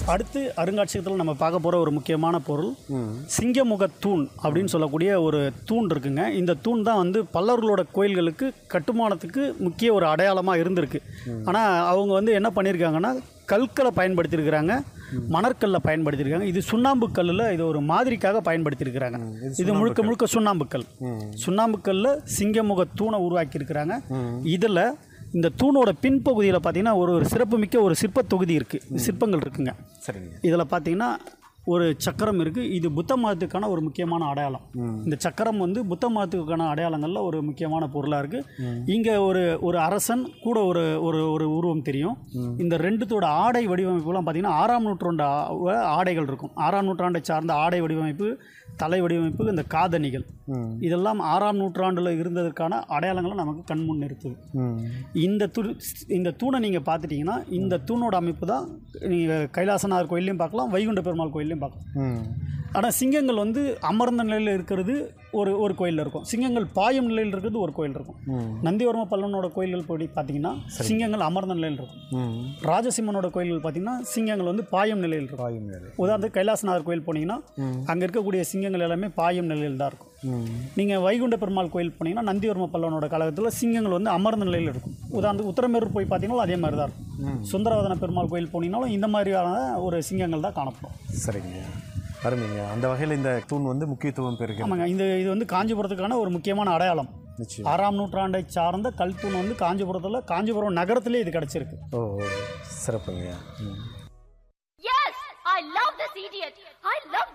அடுத்து அருங்காட்சியகத்தில் நம்ம பார்க்க போகிற ஒரு முக்கியமான பொருள் சிங்கமுக தூண் அப்படின்னு சொல்லக்கூடிய ஒரு தூண் இருக்குங்க இந்த தூண் தான் வந்து பல்லவர்களோட கோயில்களுக்கு கட்டுமானத்துக்கு முக்கிய ஒரு அடையாளமாக இருந்திருக்கு ஆனால் அவங்க வந்து என்ன பண்ணியிருக்காங்கன்னா கற்களை பயன்படுத்தியிருக்கிறாங்க மணற்கல்ல பயன்படுத்தியிருக்காங்க இது சுண்ணாம்பு கல்லில் இது ஒரு மாதிரிக்காக பயன்படுத்தியிருக்கிறாங்க இது முழுக்க முழுக்க சுண்ணாம்புக்கல் சுண்ணாம்புக்கல்ல சிங்கமுக தூணை உருவாக்கியிருக்கிறாங்க இதில் இந்த தூணோட பின்பகுதியில் பார்த்தீங்கன்னா ஒரு ஒரு சிறப்புமிக்க ஒரு சிற்பத் தொகுதி இருக்குது சிற்பங்கள் இருக்குங்க சரிங்க இதில் பார்த்தீங்கன்னா ஒரு சக்கரம் இருக்குது இது புத்த மதத்துக்கான ஒரு முக்கியமான அடையாளம் இந்த சக்கரம் வந்து புத்த மதத்துக்கான அடையாளங்களில் ஒரு முக்கியமான பொருளாக இருக்குது இங்கே ஒரு ஒரு அரசன் கூட ஒரு ஒரு ஒரு உருவம் தெரியும் இந்த ரெண்டுத்தோட ஆடை வடிவமைப்புலாம் பார்த்தீங்கன்னா ஆறாம் நூற்றாண்டு ஆ- ஆடைகள் இருக்கும் ஆறாம் நூற்றாண்டை சார்ந்த ஆடை வடிவமைப்பு தலை வடிவமைப்பு இந்த காதணிகள் இதெல்லாம் ஆறாம் நூற்றாண்டில் இருந்ததற்கான அடையாளங்களை நமக்கு கண்முன் நிறுத்துது இந்த து இந்த தூணை நீங்கள் பார்த்துட்டிங்கன்னா இந்த தூணோட அமைப்பு தான் நீங்கள் கைலாசநாதர் கோயிலையும் பார்க்கலாம் வைகுண்ட பெருமாள் கோயிலையும் பார்க்கலாம் ஆனால் சிங்கங்கள் வந்து அமர்ந்த நிலையில் இருக்கிறது ஒரு ஒரு கோயிலில் இருக்கும் சிங்கங்கள் பாயும் நிலையில் இருக்கிறது ஒரு கோயில் இருக்கும் நந்திவர்ம பல்லவனோட கோயில்கள் போய் பார்த்தீங்கன்னா சிங்கங்கள் அமர்ந்த நிலையில் இருக்கும் ராஜசிம்மனோட கோயில்கள் பார்த்தீங்கன்னா சிங்கங்கள் வந்து பாயும் நிலையில் இருக்கும் வாயு மேலே உதாரணத்துக்கு கைலாசநாதர் கோயில் போனீங்கன்னா அங்கே இருக்கக்கூடிய சிங்கங்கள் எல்லாமே பாயும் நிலையில் தான் இருக்கும் நீங்கள் வைகுண்ட பெருமாள் கோயில் போனீங்கன்னா நந்திவர்ம பல்லவனோட காலகட்டத்தில் சிங்கங்கள் வந்து அமர்ந்த நிலையில் இருக்கும் உதாரணத்துக்கு உத்தரமேரூர் போய் பார்த்தீங்கன்னா அதே மாதிரி தான் இருக்கும் சுந்தரவதன பெருமாள் கோயில் போனீங்கன்னாலும் இந்த மாதிரியான ஒரு சிங்கங்கள் தான் காணப்படும் சரிங்க அருமைங்க அந்த வகையில் இந்த தூண் வந்து முக்கியத்துவம் பெறுகிறது ஆமாங்க இந்த இது வந்து காஞ்சிபுரத்துக்கான ஒரு முக்கியமான அடையாளம் நிச்சயம் ஆறாம் நூற்றாண்டை சார்ந்த கல்தூண் வந்து காஞ்சிபுரத்தில் காஞ்சிபுரம் நகரத்திலே இது கிடச்சிருக்கு ஓ ஓ, சிறப்புங்க ம். Yes! I love this idiot! I love